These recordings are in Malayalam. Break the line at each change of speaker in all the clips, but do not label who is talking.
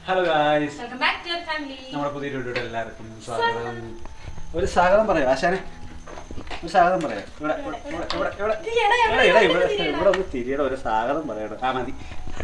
Hello guys
welcome back to your family
നമ്മുടെ പുതിയ വീഡിയോയുടെ എല്ലാവർക്കും സ്വാഗതം ഒരു സ്വാഗതം പറയാം ആശാനെ ഒരു സ്വാഗതം പറയാം ഇവിടെ ഇവിടെ ഇവിടെ ഇവിടെ ഇവിടെ ഇവിടെ ഇവിടെ ഇവിടെ ഇവിടെ ഒന്ന് തിരിയുടെ ഒരു സ്വാഗതം പറയണം ആ മതി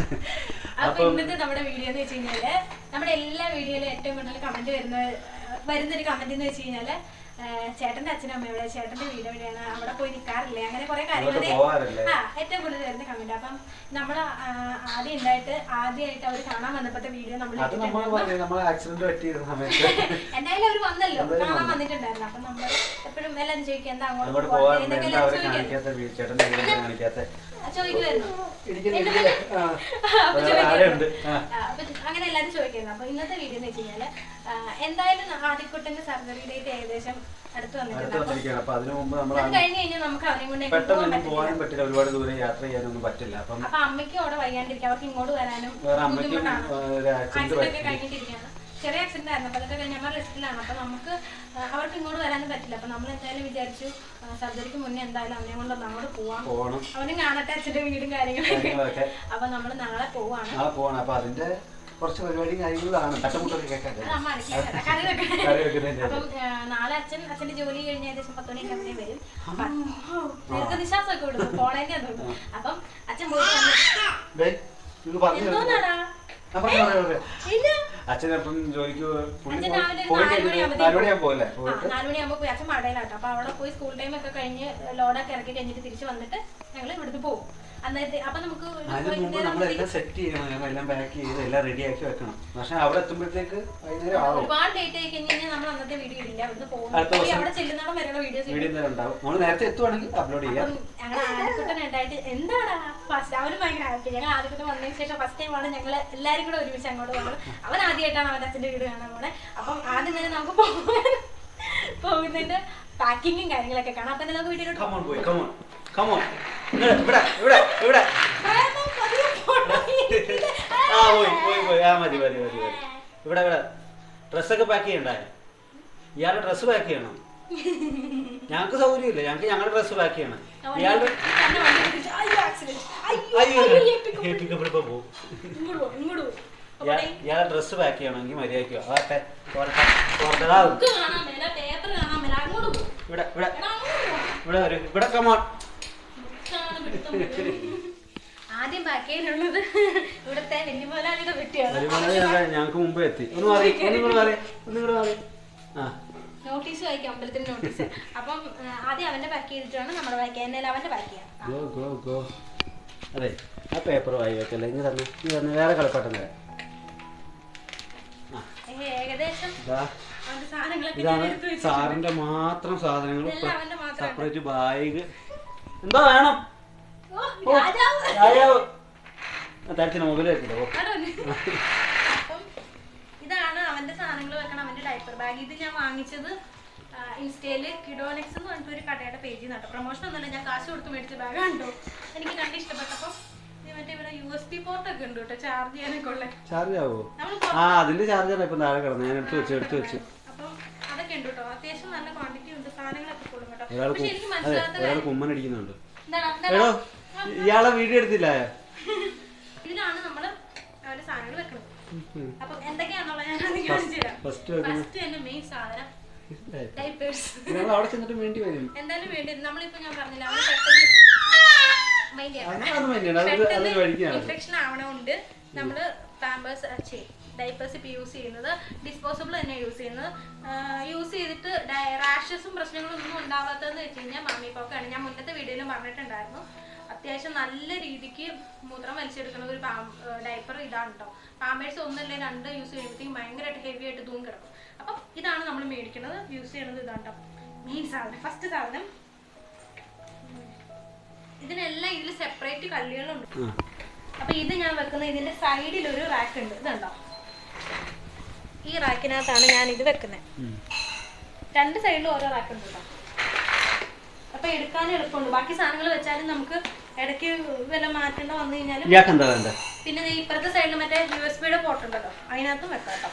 അപ്പൊ
അപ്പം
ഇന്നത്തെ നമ്മുടെ വീഡിയോ എന്ന് വെച്ച് കഴിഞ്ഞാല് നമ്മുടെ എല്ലാ വീഡിയോയിലും ഏറ്റവും കൂടുതൽ കമന്റ് വരുന്ന വരുന്ന ഒരു കമന്റ് എന്ന് വെച്ച് കഴിഞ്ഞാല് ആ, ചേട്ടന്റെ അച്ഛനും അമ്മ എവിടെ ചേട്ടന്റെ വീട് എവിടെയാണ് അവിടെ പോയി നിൽക്കാറില്ലേ അങ്ങനെ കുറെ കാര്യങ്ങൾ
അങ്ങോട്ട് പോവാറില്ലേ?
ആ ഏറ്റവും കൂടുതൽ വരുന്ന കമന്റ് അപ്പം നമ്മൾ ആദ്യം ഉണ്ടായിട്ട് ആദ്യമായിട്ട് അവർ കാണാൻ വന്നപ്പോഴത്തെ വീഡിയോ നമ്മൾ
അത് നമ്മൾ പറഞ്ഞു നമ്മൾ ആക്സിഡന്റ് പറ്റിയിരുന്ന സമയത്ത്
എന്തായാലും അവർ വന്നല്ലോ
എന്തായാലും
കാണാൻ
വന്നു.
വന്നിട്ടുണ്ടായിരുന്നു അപ്പൊ നമ്മൾ എപ്പോഴും എല്ലാവരും ചോദിക്കുക എന്താ അങ്ങോട്ട്
അങ്ങോട്ട്
പോകാത്തത്
പോവാറുണ്ട്
എന്നൊക്കെ
എന്താ
എല്ലാവരും
അവരെ
ചോദിക്കും
കാണിക്കാത്ത വീ- ചേട്ടന്റെ വീട് കാണിക്കാത്ത
ചോദിക്കുമായിരുന്നു
ഇടിക്കുന്നു,
എന്നിട്ട്
ഇടിക്കുന്നു. ആ.
അപ്പൊ
വേറെ
ചോദിക്കുന്നു.
ആരുണ്ട് ആ.
ആ, അപ്പൊ അങ്ങനെ എല്ലാരും ചോദിക്കുന്നത് അപ്പൊ ഇന്നത്തെ വീഡിയോ എന്ന് വെച്ച് കഴിഞ്ഞാല് ആ, എന്തായാലും ആദ്യക്കുട്ടന്റെ സർജറി ഡേറ്റ് ഏകദേശം അടുത്ത് വന്നിട്ടുണ്ട്
അടുത്ത്
അപ്പൊ
വന്നിരിക്കുകയാണ് അപ്പൊ അതിനു മുമ്പ് നമ്മൾ
അത് കഴിഞ്ഞ് കഴിഞ്ഞാൽ നമുക്ക് അവനെ കൊണ്ട് എങ്ങും
പെട്ടെന്ന്
പോകാൻ
ഒന്നും
പറ്റില്ല
പോകാനും പറ്റില്ല ഒരുപാട് ദൂരം യാത്ര ചെയ്യാനൊന്നും പറ്റില്ല അപ്പം
അപ്പൊ അമ്മയ്ക്കും അവിടെ വയ്യാണ്ടിരിക്കും അവർക്ക് ഇങ്ങോട്ട് വരാനും
വേറെ അമ്മയ്ക്കും
ബുദ്ധിമുട്ടാണ്
ആ, ഒരു ആക്സിഡന്റ്
ആക്സിഡന്റ് ഒക്കെ
പറ്റി
കഴിഞ്ഞിട്ടിരിക്കുകയാണ് ചെറിയ ആക്സിഡന്റ് ആയിരുന്നു അപ്പൊ അതൊക്കെ കഴിഞ്ഞ് നമ്മുടെ ലിസ്റ്റിലാണ് അപ്പൊ നമുക്ക് ആ, അവർക്ക് ഇങ്ങോട്ട് വരാനും പറ്റില്ല അപ്പൊ നമ്മൾ എന്തായാലും വിചാരിച്ചു സർജറിക്ക് മുന്നേ എന്തായാലും അവനെ കൊണ്ട് ഒന്ന് അങ്ങോട്ട് പോവാം
പോകണം
അവനും കാണട്ടെ അച്ഛന്റെ വീടും കാര്യങ്ങളൊക്കെ
കാര്യങ്ങളൊക്കെ
അപ്പൊ നമ്മൾ നാളെ പോവാണ്
നാളെ പോകണം അപ്പൊ അതിന്റെ കുറച്ച് പരിപാടിയും കാര്യങ്ങളാണ് തട്ടമുട്ടൊക്കെ കേൾക്കാൻ
അത് അമ്മ അടുക്കളയിൽ കേട്ടോ. കറി വെക്കാൻ.
കറി വെക്കുന്നതിന്റെ
അപ്പം ആ, നാളെ അച്ഛൻ അച്ഛന്റെ ജോലി കഴിഞ്ഞ് ഏകദേശം പത്ത് മണിയൊക്കെ ആകുമ്പോഴേ വരും ദീർഘനിശ്വാസമൊക്കെ വിടും പോണേന്റെ തോന്നുന്നു അപ്പം അച്ഛൻ പോയിട്ട് വന്ന്
ദേ, ഇത് പറഞ്ഞു
എന്തോന്നാടാ
ആ, പറഞ്ഞോ, പറഞ്ഞോ, പറഞ്ഞോ.
ഇല്ല
അച്ഛനപ്പം ജോലിക്ക് പുള്ളി
അച്ഛൻ
പോയി-
രാവിലെ ഒരു
പോയി
നാല്
കഴിഞ്ഞിട്ട്
മണിയാകുമ്പഴത്തേക്കും
നാല് മണിയാകുമ്പോ പോലെ
ആ,
പോയിട്ട്
നാല് മണിയാകുമ്പോ പോയി അച്ഛൻ മടയിലാട്ടോ അപ്പൊ അവിടെ പോയി സ്കൂൾ ടൈം ഒക്കെ കഴിഞ്ഞ് ലോഡൊക്കെ ഇറക്കി കഴിഞ്ഞിട്ട് തിരിച്ച് വന്നിട്ട് ഞങ്ങൾ ഇവിടുന്ന് പോകും അന്നേരത്തെ അപ്പൊ നമുക്ക് ഒരു
അതിന് മുമ്പ്
വൈകുന്നേരം
നമ്മളെല്ലാം സെറ്റ് ചെയ്യണം നമ്മളെല്ലാം പാക്ക് ചെയ്ത് എല്ലാം റെഡി ആക്കി വെക്കണം പക്ഷെ അവിടെ എത്തുമ്പോഴത്തേക്ക് വൈകുന്നേരം ആവും
ഒരുപാട് ലേറ്റ് ആയി കഴിഞ്ഞ് കഴിഞ്ഞാൽ നമ്മൾ അന്നത്തെ വീഡിയോ ഇടില്ല അവിടുന്ന് പോകും
അടുത്ത
പോയി
ദിവസം
അവിടെ ചെല്ലുന്നോളം വരെയുള്ള വീഡിയോസ്
വീഡിയോ നേരം ഉണ്ടാവും നമ്മൾ നേരത്തെ എത്തുവാണെങ്കിൽ അപ്ലോഡ് ചെയ്യാം
അപ്പം ഞങ്ങൾ ആദ്യക്കുട്ടൻ ഉണ്ടായിട്ട് എന്താടാ ഫസ്റ്റ് അവന് ഭയങ്കര ഹാപ്പി ഞങ്ങൾ ആദ്യക്കുട്ടൻ വന്നതിന് ശേഷം ഫസ്റ്റ് ടൈമാണ് ഞങ്ങൾ എല്ലാവരും കൂടെ ഒരുമിച്ച് അങ്ങോട്ട് പോകുന്നത് അവൻ ആദ്യമായിട്ടാണ് അവൻ്റെ അച്ഛൻ്റെ വീട് കാണാൻ പോണേ അപ്പം ആദ്യം തന്നെ നമുക്ക് പോകാൻ പോകുന്നതിന്റെ പാക്കിങ്ങും കാര്യങ്ങളൊക്കെ കാണാം അപ്പം തന്നെ നമുക്ക് വീട്ടിലോട്ട്
കമോൺ പോയി കമോൺ കമോൺ ഇവിടെ ഇവിടെ ഇവിടെ ഇവിടെ ആ പോയി പോയി പോയി ആ മതി മതി മതി മതി ഇവിടെ ഇവിടെ ഡ്രസ്സൊക്കെ പാക്ക് ചെയ്യണ്ടായ ഇയാളുടെ ഡ്രസ്സ് പാക്ക് ചെയ്യണം ഞങ്ങൾക്ക് സൗകര്യമില്ല ഞങ്ങൾക്ക് ഞങ്ങളുടെ ഡ്രസ്സ് പാക്ക് ചെയ്യണം ഇയാളുടെ
തന്നെ വണ്ടി പിടിച്ച്, അയ്യോ, accident. അയ്യോ,
അയ്യോ
അയ്യോ, ഏൽപ്പിക്കും.
ഏൽപ്പിക്കപ്പെടുമ്പോ പോകും
ഇങ്ങോട്ട് പോ, ഇങ്ങോട്ട് പോ. അപ്പൊ
ഇയാ- ഇയാളെ ഡ്രസ്സ് പാക്ക് ചെയ്യണമെങ്കിൽ മര്യാദയ്ക്ക് ആട്ടെ പോരട്ടെ പോരട്ടെ ആ,
ബുക്ക് കാണാൻ മേല പേപ്പർ കാണാൻ മേല അങ്ങോട്ട് പോ
ഇവിടെ ഇവിടെ
എടാ, അങ്ങോട്ട് പോ.
ഇവിടെ വരും ഇവിടെ കമോൺ
ബുക്കാണ് പിടുത്തം മുഴുവൻ. ആദ്യം പാക്കേജിലുള്ളത് ഇവിടുത്തെ വലിയ മുതലാളിയുടെ വെട്ടിയാണ്
ഞങ്ങൾക്ക് മുമ്പേ എത്തി ഒന്ന് മാറി ഒന്നും കൂടെ മാറി ഒന്നും കൂടെ മാറി ആ
നോട്ടീസ് വായിക്കാം അമ്പലത്തിന്റെ നോട്ടീസ് അപ്പം ആ, ആദ്യം അവന്റെ പാക്ക് ചെയ്തിട്ടാണ് നമ്മുടെ പാക്ക് ചെയ്യാൻ എന്നാലും അവന്റെ പാക്ക് ചെയ്യാം
ഗോ ഗോ ഗോ അതെ ആ പേപ്പർ വായി വെക്കല്ലേ ഇനി തന്നെ ഇനി തന്നെ വേറെ കളിപ്പാട്ടം തരാം ആ
ഏ, ഏകദേശം
ഇതാ
അവന്റെ സാധനങ്ങളൊക്കെ ഞാൻ
ഇതാണ്
എടുത്ത് വെച്ചിട്ടുണ്ട്.
സാറിന്റെ മാത്രം സാധനങ്ങൾ
ഇതെല്ലാം അവന്റെ മാത്രം
സെപ്പറേറ്റ് ബാഗ് എന്തോ വേണം
ഓ,
ഓ,
രാജാവ്.
രാജാവ് തരത്തിന് മൊബൈൽ വെക്കില്ല ഓ
അവിടെ വന്ന്. അപ്പം ഇതാണ് അവന്റെ സാധനങ്ങൾ വെക്കണം അവന്റെ ഡൈപ്പർ ബാഗ് ഇത് ഞാൻ വാങ്ങിച്ചത് ആ, ഇൻസ്റ്റയില് കിഡോനെക്സ് എന്ന് പറഞ്ഞിട്ട് ഒരു കടയുടെ പേജിൽ നട്ടോ പ്രൊമോഷൻ ഒന്നുമല്ല ഞാൻ കാശ് കൊടുത്ത് മേടിച്ച ബാഗ് കണ്ടു എനിക്ക് കണ്ട് ഇഷ്ടപ്പെട്ടപ്പോൾ ഇത് മറ്റേ ഇവിടെ യു എസ് ബി പോർട്ടൊക്കെ ഉണ്ട് കേട്ടോ ചാർജ് ചെയ്യാനൊക്കെ ഉള്ള
ചാർജ് ആവോ
നമ്മൾ
ആ അതിന്റെ ചാർജറാണ് ഇപ്പം താഴെ കിടന്നു ഞാൻ എടുത്ത് വെച്ചു എടുത്ത് വെച്ചു
അപ്പം അതൊക്കെ ഉണ്ട് കേട്ടോ അത്യാവശ്യം നല്ല ക്വാണ്ടിറ്റി ഉണ്ട് സാധനങ്ങളൊക്കെ കൊള്ളും കേട്ടോ
ഒരാൾ
പക്ഷെ എനിക്ക്
അതെ
മനസ്സിലാത്ത
ഒരാൾ കുമ്മൻ അടിക്കുന്നുണ്ട്
എന്താണ് എന്താണ്?
എടോ ഇയാളെ വീഡിയോ എടുത്തില്ല
ഇതിലാണ് നമ്മൾ അവന്റെ സാധനങ്ങൾ വെക്കുന്നത് അപ്പം എന്തൊക്കെയാണെന്നുള്ളത് ഞാൻ അത് കാണിച്ചു തരാം
ഫസ്റ്റ് വെക്കുന്നത്
ഫസ്റ്റ് തന്നെ മെയിൻ സാധനം ഡൈപ്പേഴ്സ്
ഞങ്ങൾ അവിടെ ചെന്നിട്ട് വേണ്ടി വരും
എന്തായാലും വേണ്ടി നമ്മളിപ്പോ ഞാൻ പറഞ്ഞില്ല അവന് പെട്ടെന്ന് mind ചെയ്യാം.
അതൊന്നും വേണ്ടിയാണ് അത്
പെട്ടെന്ന്
അതൊരു വഴിക്കാണ്
ഇൻഫെക്ഷൻ ആവണോണ്ട് നമ്മള് പാമ്പേഴ്സ് ഡൈപ്പേഴ്സ് ഇപ്പൊ യൂസ് ചെയ്യുന്നത് ഡിസ്പോസിബിൾ തന്നെ യൂസ് ചെയ്യുന്നത് യൂസ് ചെയ്തിട്ട് റാഷസും പ്രശ്നങ്ങളും ഒന്നും ഉണ്ടാവാത്തതെന്ന് വെച്ച് കഴിഞ്ഞാൽ മാമി പോക്കാണ് ഞാൻ മുന്നത്തെ വീഡിയോയിലും പറഞ്ഞിട്ടുണ്ടായിരുന്നു അത്യാവശ്യം നല്ല രീതിക്ക് മൂത്രം വലിച്ചെടുക്കുന്ന ഒരു ഡൈപ്പർ ഇതാണ് കേട്ടോ പാമ്പേഴ്സ് ഒന്നല്ലേ രണ്ട് യൂസ് ചെയ്യുമ്പോഴത്തേക്കും ഭയങ്കരമായിട്ട് ഹെവി ആയിട്ട് തൂങ്ങി കിടക്കും അപ്പം ഇതാണ് നമ്മൾ മേടിക്കുന്നത് യൂസ് ചെയ്യുന്നത് ഇതാണ് കേട്ടോ മെയിൻ സാധനം ഫസ്റ്റ് സാധനം ഇതിനെല്ലാം ഇതിൽ സെപ്പറേറ്റ് കള്ളികളുണ്ട് അപ്പൊ ഇത് ഞാൻ വെക്കുന്ന ഇതിന്റെ സൈഡിൽ ഒരു റാക്ക് ഉണ്ട് ഇതുണ്ടോ ഈ റാക്കിനകത്താണ് ഞാൻ ഇത് വെക്കുന്നത് രണ്ട് സൈഡിലും ഓരോ റാക്ക് ഉണ്ട് കേട്ടോ അപ്പൊ എടുക്കാൻ എളുപ്പമുണ്ട് ബാക്കി സാധനങ്ങൾ വെച്ചാലും നമുക്ക് ഇടയ്ക്ക് വല്ല മാറ്റേണ്ട വന്നു കഴിഞ്ഞാലും
ഇയാൾക്ക് എന്താ വേണ്ടത്
പിന്നെ ദേ ഇപ്പുറത്തെ സൈഡിൽ മറ്റേ യു എസ് ബിയുടെ പോർട്ട് ഉണ്ടല്ലോ അതിനകത്തും വെക്കാം കേട്ടോ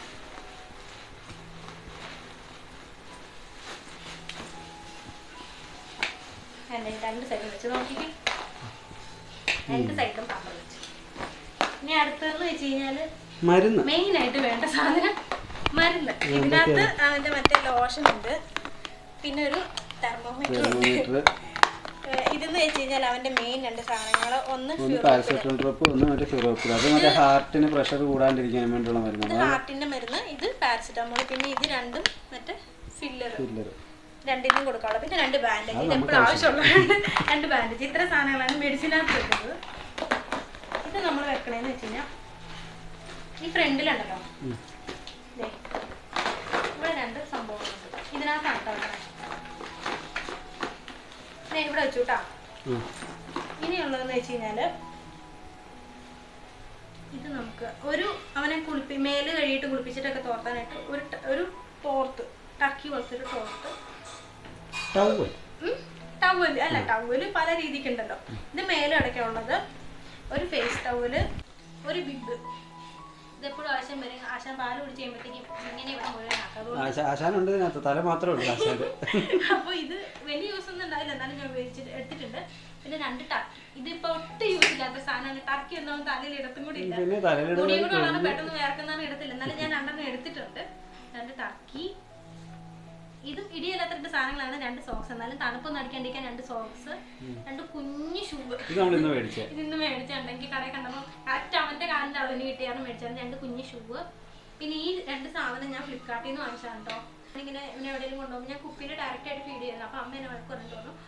അല്ലേ രണ്ട് സൈഡും വെച്ച് നോക്കിക്കേ രണ്ട് സൈഡിലും പാമ്പർ വെച്ച് ഇനി അടുത്തതെന്ന് വെച്ച് കഴിഞ്ഞാൽ
മരുന്ന്
മെയിൻ ആയിട്ട് വേണ്ട സാധനം മരുന്ന് ഇതിനകത്ത് അവന്റെ മറ്റേ ലോഷൻ ഉണ്ട് പിന്നെ ഒരു തെർമോമീറ്റർ ഉണ്ട്
തെർമോമീറ്റർ
ഏഹ് ഇതെന്ന് വെച്ച് കഴിഞ്ഞാൽ അവന്റെ മെയിൻ രണ്ട് സാധനങ്ങൾ ഒന്ന്
ഒന്ന് പാരസെറ്റമോൾ ഡ്രോപ്പ് ഒന്ന് മറ്റേ ഫിറോപ്പിൽ അത് മറ്റേ ഹാർട്ടിന് പ്രഷർ കൂടാണ്ടിരിക്കാൻ വേണ്ടിയുള്ള
ഇത്
മരുന്നാണ്
ഹാർട്ടിന്റെ മരുന്ന് ഇത് പാരസിറ്റമോൾ പിന്നെ ഇത് രണ്ടും മറ്റേ ഫില്ലർ
ഫില്ലർ
രണ്ടിനും കൊടുക്കാനുള്ള പിന്നെ രണ്ട് ബാൻഡേജ് ഇത് എപ്പോഴും ആവശ്യമുള്ള രണ്ട് ബാൻഡേജ് ഇത്ര സാധനങ്ങളാണ് മെഡിസിനകത്ത് വെക്കുന്നത് ഇത് നമ്മൾ വെക്കണേന്ന് വെച്ച് കഴിഞ്ഞാൽ ഈ ഫ്രണ്ടിലുണ്ടല്ലോ ദേ, ഇവിടെ രണ്ട് സംഭവങ്ങളുണ്ട് ഇതിനകത്താണ് കേട്ടോ വെക്കണേ ദേ, ഇവിടെ വെച്ചു കേട്ടോ ഇനിയുള്ളതെന്ന് വെച്ച് കഴിഞ്ഞാല് ഇത് നമുക്ക് ഒരു അവനെ കുളിപ്പി മേല് കഴിയിട്ട് കുളിപ്പിച്ചിട്ടൊക്കെ തോർത്താനായിട്ട് ഒരു ട- ഒരു തോർത്ത് ടക്കി പോലത്തെ ഒരു തോർത്ത്
ടവൽ
ടവല് അല്ല ടവല് പല രീതിക്കുണ്ടല്ലോ ഇത് മേലെ അടയ്ക്കാനുള്ളത് ഒരു ഫേസ് ടവല് ഒരു ബിബ് ഇതെപ്പോഴും ആശാൻ വരും ആശാൻ പാല് കുടിച്ച് കഴിയുമ്പോഴത്തേക്കും ഇങ്ങനെ ഇവിടെ മുഴുവൻ ആക്കാം അതുകൊണ്ട്
ആശ ആശാനുണ്ട് ഇതിനകത്ത് തല മാത്രമേ ഉള്ളൂ ആശാന്
അപ്പൊ ഇത് വലിയ യൂസ് ഒന്നും ഉണ്ടാവില്ല എന്നാലും ഞാൻ ഉപയോഗിച്ചിട്ട് എടുത്തിട്ടുണ്ട് പിന്നെ രണ്ട് ടർക്കി ഇതിപ്പോ ഒട്ടും യൂസ് ഇല്ലാത്ത സാധനമാണ് ടർക്കി ഒന്നും തലയിൽ ഇടത്തും കൂടി ഇല്ല
പിന്നെ തലയിലിടുന്ന
മുടിയും കൂടെ ഉള്ളതാണ് പെട്ടെന്ന് വേർക്കുന്നതാണ് ഇടത്തില്ല എന്നാലും ഞാൻ രണ്ടെണ്ണം എടുത്തിട്ടുണ്ട് രണ്ട് ടർക്കി ഇത് ഇടിയല്ലാത്ത രണ്ട് സാധനങ്ങളാണ് രണ്ട് സോക്സ് എന്നാലും തണുപ്പൊന്നും അടിക്കാണ്ടിരിക്കാൻ രണ്ട് സോക്സ് രണ്ട് കുഞ്ഞു ഷൂ
ഇത് നമ്മൾ ഇന്ന് മേടിച്ചേ
ഇതിന്ന് മേടിച്ചിട്ടുണ്ടെങ്കിൽ കടയിൽ കണ്ടപ്പോൾ കറക്റ്റ് അവന്റെ കാലിന്റെ അളവിന് കിട്ടിയാണ് മേടിച്ചത് രണ്ട് കുഞ്ഞു ഷൂ പിന്നെ ഈ രണ്ട് സാധനം ഞാൻ ഫ്ലിപ്കാർട്ടിൽ നിന്ന് വാങ്ങിച്ചതാണ് കേട്ടോ ഇങ്ങനെ ഇവനെ എവിടെയെങ്കിലും കൊണ്ടുപോകുമ്പോൾ ഞാൻ കുപ്പിയിൽ ഡയറക്റ്റ് ആയിട്ട് ഫീഡ് ചെയ്യുന്നത് അപ്പം അമ്മ എന്നെ വഴക്ക് പറഞ്ഞു തോന്നുന്നു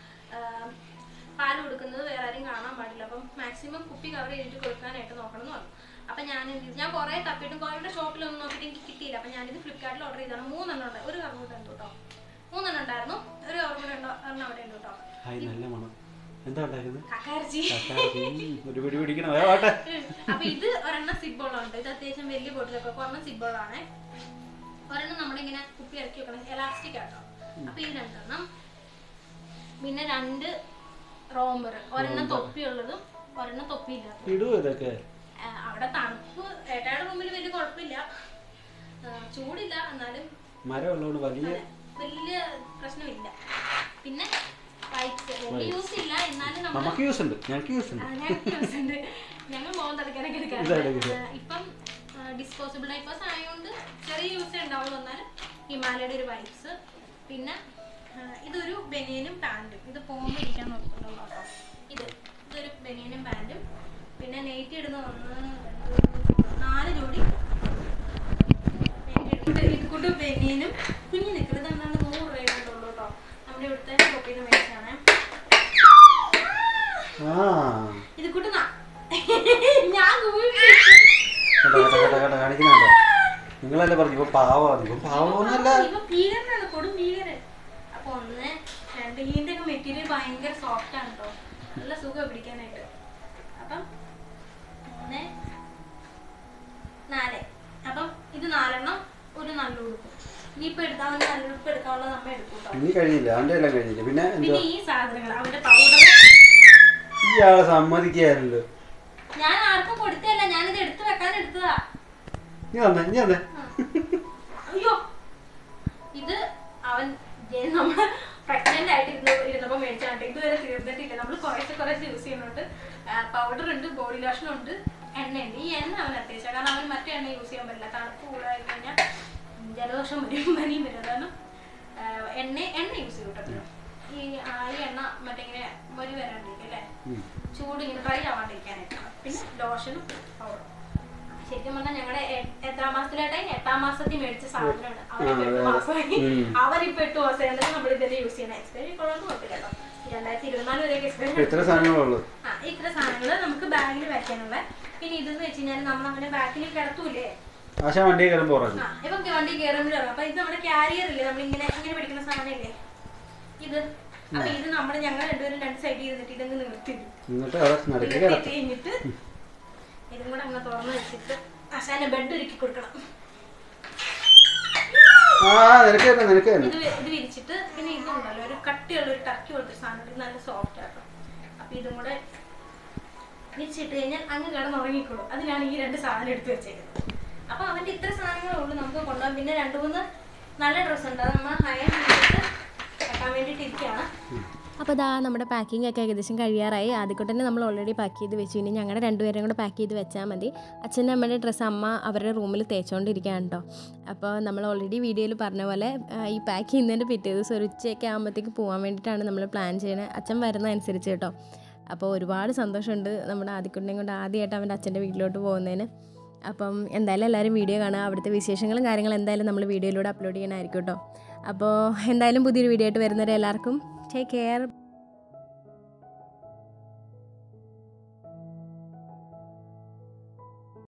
പാല് കൊടുക്കുന്നത് വേറെ ആരും കാണാൻ പാടില്ല അപ്പം മാക്സിമം കുപ്പി കവർ ചെയ്തിട്ട് കൊടുക്കാനായിട്ട് നോക്കണം എന്ന് പറഞ്ഞു അപ്പം ഞാൻ എന്ത് ചെയ്തു? ഞാൻ കുറേ തപ്പിയിട്ടും കോഴിയുടെ ഷോപ്പിലൊന്നും നോക്കിയിട്ട് എനിക്ക് കിട്ടിയില്ല അപ്പം ഞാനിത് ഫ്ലിപ്കാർട്ടിൽ ഓർഡർ ചെയ്താണ് മൂന്നെണ്ണം ഉണ്ട് ഒരു കവർ കൂടെ ഉണ്ട് കേട്ടോ മൂന്നെണ്ണം ഉണ്ടായിരുന്നു ഒരു കവർ കൂടെ ഉണ്ടോ ഒരെണ്ണം അവിടെ ഉണ്ട് കേട്ടോ
ഹായ് നല്ല മണം എന്താ ഉണ്ടാക്കുന്നത്
കക്കാർച്ചി
കക്കാർച്ചി. ഉം, ഒരു പിടി പിടിക്കണം വേഗം ആവട്ടെ
അപ്പൊ ഇത് ഒരെണ്ണം സിബോളുണ്ട് ഇത് അത്യാവശ്യം വലിയ ബോട്ടിലൊക്കെ ഒരെണ്ണം സിബോളാണ് ഒരെണ്ണം നമ്മളിങ്ങനെ കുപ്പി ഇറക്കി വെക്കണം എലാസ്റ്റിക് ആട്ടോ അപ്പൊ ഈ രണ്ടെണ്ണം പിന്നെ രണ്ട് റോമർ ഒരെണ്ണം തൊപ്പിയുള്ളതും ഒരെണ്ണം തൊപ്പിയില്ലാത്തതും
ഇടുവോ ഇതൊക്കെ
ആ, അവിടെ തണുപ്പ് ഏട്ടായുടെ റൂമിൽ വലിയ കുഴപ്പമില്ല ആ, ചൂടില്ല എന്നാലും
മരം ഉള്ളതുകൊണ്ട് വലിയ
അതെ, വലിയ പ്രശ്നമില്ല പിന്നെ വൈറ്റ് വലിയ യൂസ് ഇല്ല എന്നാലും നമ്മൾ
നമുക്ക് യൂസ് ഉണ്ട് ഞങ്ങൾക്ക് യൂസ് ഉണ്ട്
ആ, ഞങ്ങൾക്ക് use ഉണ്ട്. ഞങ്ങൾ മോൻ തളിക്കാനൊക്കെ
ഇതാ
എടുക്കാറുണ്ട്
എടുക്കുന്നത്.
ആ, ഇപ്പം ഡിസ്പോസിബിൾ ഡൈപ്പേഴ്സ് ആയതുകൊണ്ട് ചെറിയ യൂസ് ഉണ്ടാവുള്ളൂ എന്നാലും ഹിമാലയയുടെ ഒരു വൈപ്സ് പിന്നെ ആ, ഇതൊരു ബനിയനും പാൻറ്റും ഇത് പോകുമ്പോൾ ഇരിക്കാൻ നോക്കുന്നുള്ളൂ കേട്ടോ ഇത് ഇതൊരു ബനിയനും പാൻറ്റും പിന്നെ നെയ്റ്റ് ഇടുന്ന ഒന്ന് രണ്ട് നാല് ജോഡി നെയ്റ്റ് ഇടുന്നുണ്ട്. ഇത് കൂട്ട് ബനിയനും കുഞ്ഞു നിൽക്കുന്നത് എന്താണ് നൂറ് രൂപയുള്ളൂ കേട്ടോ നമ്മുടെ ഇവിടുത്തെ ഷോപ്പിൽ നിന്ന് മേടിച്ചാണ്
ആ
ഇത് കൂട്ട് ന- ഞാൻ ഗൂഗിൾ
കേട്ടോ കേട്ടോ കേട്ടോ കേട്ടോ കാണിക്കുന്നുണ്ടോ നിങ്ങളല്ലേ പറഞ്ഞു ഇപ്പൊ പാവമാണ് ഇപ്പൊ പാവമൊന്നുമല്ല
ഇവ ഭീകരനാണ് കൊടും ഭീകരൻ അപ്പൊ ഒന്ന് രണ്ട് ഇതിന്റെ ഒക്കെ മെറ്റീരിയൽ ഭയങ്കര സോഫ്റ്റ് ആണ് കേട്ടോ നല്ല സുഖം പിടിക്കാനായിട്ട് അപ്പം മൂന്ന് നാല് അപ്പം ഇത് നാലെണ്ണം ഒരു നല്ല ഉടുപ്പ് ഇനിയിപ്പോ എടുക്കാൻ നല്ല ഉടുപ്പ് എടുക്കാനുള്ളത് നമ്മ എടുക്കും കേട്ടോ
ഇനി കഴിഞ്ഞില്ല അവന്റെ എല്ലാം കഴിഞ്ഞില്ല പിന്നെ എന്തോ
പിന്നെ ഈ സാധനങ്ങൾ അവന്റെ പൗഡർ
ഇയാളെ സമ്മതിക്കാനല്ലോ
ഞാൻ ആർക്കും കൊടുത്തല്ല ഞാനിത് എടുത്തു വെക്കാൻ എടുത്തതാ
നീ വന്നേ നീ വന്നേ
അയ്യോ ഇത് അവൻ ജെ- നമ്മള് പ്രഗ്നന്റ് ആയിട്ട് ഇരുന്ന് ഇരുന്നപ്പോ മേടിച്ചാണ്ട് ഇതുവരെ തീർന്നിട്ടില്ല നമ്മൾ കുറേശ്ശെ കുറേശ്ശെ യൂസ് ചെയ്യുന്നുണ്ട് പൗഡർ ഉണ്ട് ബോഡി ലോഷൻ ഉണ്ട് എണ്ണയുണ്ട് ഈ എണ്ണ അവൻ അത്യാവശ്യം കാരണം അവൻ മറ്റേ എണ്ണ യൂസ് ചെയ്യാൻ പറ്റില്ല തണുപ്പ് കൂടായി കഴിഞ്ഞാൽ ജലദോഷം വരും പനിയും വരും അതാണ് ആ, എണ്ണ എണ്ണ യൂസ് ചെയ്യും കേട്ടോ ഈ ആ, ഈ എണ്ണ മറ്റേ ഇങ്ങനെ മൊരി വരാണ്ടിരിക്കും അല്ലേ
ഉം.
ചൂട് ഇങ്ങനെ ഡ്രൈ ആവാണ്ടിരിക്കാനായിട്ട് പിന്നെ ലോഷനും പൗഡറും ശരിക്കും പറഞ്ഞാൽ ഞങ്ങളുടെ എത്രാം മാസത്തിലായിട്ടായി എട്ടാം മാസത്തിൽ മേടിച്ച സാധനമാണ് അവരിപ്പോ എട്ട് മാസമായി
ഉം.
അവരിപ്പോ എട്ട് മാസമായി എന്നിട്ട് നമ്മൾ ഇതന്നെ യൂസ് ചെയ്യണം എക്സ്പയറി കൊള്ളാന്ന് കുഴപ്പമില്ല കേട്ടോ രണ്ടായിരത്തി ഇരുപത്തിനാല് വരെയൊക്കെ
ഇപ്പൊ
എക്സ്പയറി
എത്ര സാധനങ്ങളുള്ളു
ആ ഇത്ര സാധനങ്ങൾ നമുക്ക് ബാഗിൽ വെക്കാനുള്ള പിന്നെ ഇതെന്ന് വെച്ച് കഴിഞ്ഞാൽ നമ്മൾ അങ്ങനെ ബാക്കിൽ കിടത്തൂലേ
ആശ വണ്ടി കയറുമ്പോ പറഞ്ഞു
ആ ഇപ്പൊ വണ്ടി കയറുമ്പോഴാണ് അപ്പൊ ഇത് നമ്മുടെ ക്യാരിയർ ഇല്ലേ നമ്മളിങ്ങനെ ഇങ്ങനെ പിടിക്കുന്ന സാധനമില്ലേ ഇത് അപ്പൊ ഇത് നമ്മൾ ഞങ്ങൾ രണ്ടുപേരും രണ്ട് സൈഡിൽ ഇരുന്നിട്ട് ഇതങ്ങ് നിർത്തിയിടും
എന്നിട്ട് അവിടെ നടുക്ക് കിടത്തും
നിർത്തി കഴിഞ്ഞിട്ട് ഇതും കൂടെ അങ്ങ് തുറന്ന് വെച്ചിട്ട് അശാന്റെ ബെഡ് ഒരുക്കി കൊടുക്കണം
ആ നിനക്ക് തന്നെ നിനക്ക് തന്നെ
ഇത് വി- ഇത് വിരിച്ചിട്ട് പിന്നെ ഇതുണ്ടല്ലോ ഒരു കട്ടിയുള്ള ഒരു ടർക്കി പോലത്തെ ഒരു സാധനം ഇത് നല്ല സോഫ്റ്റ് ആട്ടോ അപ്പൊ ഇതും കൂടെ വിരിച്ചിട്ട് കഴിഞ്ഞാൽ അങ്ങ് കിടന്ന് ഉറങ്ങിക്കോളും അതിനാണ് ഈ രണ്ട് സാധനം എടുത്ത് വെച്ചേക്കുന്നത് അപ്പൊ അവന്റെ ഇത്ര സാധനങ്ങളേ ഉള്ളൂ നമുക്ക് കൊണ്ടുപോകാം പിന്നെ രണ്ട് മൂന്ന് നല്ല ഡ്രസ്സ് ഉണ്ട് അത് നമ്മൾ ഹയർ ചെയ്തിട്ട് വെക്കാൻ വേണ്ടിയിട്ട് ഇരിക്കുകയാണ്
അപ്പോൾ ഇതാ നമ്മുടെ പാക്കിംഗ് ഒക്കെ ഏകദേശം കഴിയാറായി ആദ്യക്കൂട്ട് തന്നെ നമ്മൾ ഓൾറെഡി പാക്ക് ചെയ്ത് വെച്ചു ഇനി ഞങ്ങളുടെ രണ്ടുപേരും കൂടെ പാക്ക് ചെയ്ത് വെച്ചാൽ മതി അച്ഛൻ്റെ അമ്മയുടെ ഡ്രസ്സ് അമ്മ അവരുടെ റൂമിൽ തേച്ചുകൊണ്ടിരിക്കുകയാണ് കേട്ടോ അപ്പോൾ നമ്മൾ ഓൾറെഡി വീഡിയോയിൽ പറഞ്ഞ പോലെ ആ, ഈ പാക്ക് ചെയ്യുന്നതിൻ്റെ പിറ്റേ ദിവസം ഒരു ഉച്ചയൊക്കെ ആകുമ്പോഴത്തേക്ക് പോകാൻ വേണ്ടിയിട്ടാണ് നമ്മൾ പ്ലാൻ ചെയ്യുന്നത് അച്ഛൻ വരുന്നതനുസരിച്ച് കേട്ടോ അപ്പോൾ ഒരുപാട് സന്തോഷമുണ്ട് നമ്മുടെ ആദ്യക്കുട്ടിനെയും കൊണ്ട് ആദ്യമായിട്ട് അവൻ്റെ അച്ഛൻ്റെ വീട്ടിലോട്ട് പോകുന്നതിന് അപ്പം എന്തായാലും എല്ലാവരും വീഡിയോ കാണുക അവിടുത്തെ വിശേഷങ്ങളും കാര്യങ്ങളും എന്തായാലും നമ്മൾ വീഡിയോയിലൂടെ അപ്ലോഡ് ചെയ്യണമായിരിക്കും കേട്ടോ അപ്പോൾ എന്തായാലും പുതിയൊരു വീഡിയോ ആയിട്ട് വരുന്നവരെ എല്ലാവർക്കും ടേക്ക് കെയർ